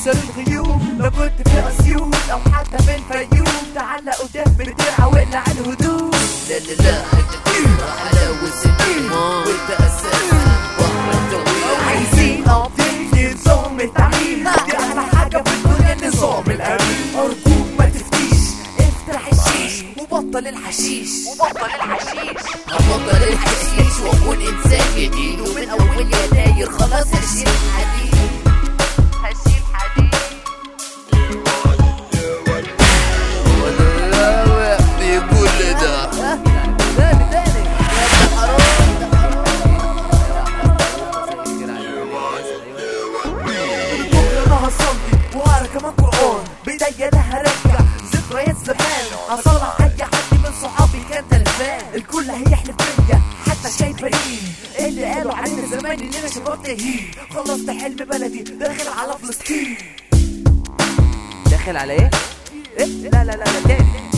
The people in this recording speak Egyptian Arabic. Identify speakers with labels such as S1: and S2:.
S1: كسر الغيوم لو كنت في اسيوط او حتى في الفيوم تعلق قدام بالدرع واقلع الهدوم
S2: لا لا لا انت تسمع حلاوة السنين وانت اساسا بحر طويل
S1: عايزين ابديت نظام التعليم دي احلى حاجه في الدنيا النظام الامين ارجوك ما تفتيش افتح الشيش وبطل الحشيش وبطل الحشيش
S2: هبطل الحشيش واكون انسان جديد ومن اول يناير خلاص هشيل الحديد
S1: هشيل حديد
S2: وانا راوح في كل ده
S1: تاني تاني بكره انا هصلي وهقرا كمان قران بدايه انا هرجع ذكريات زمان هصلح اي حد من صحابي كان تلفان الكل هيحلف بيا حتى شايفين اللي قالوا علينا زمان اننا شباب تاهين خلصت حلم بلدي داخل على فلسطين
S3: داخل على ايه؟
S1: إيه؟ لا لا لا لا تاني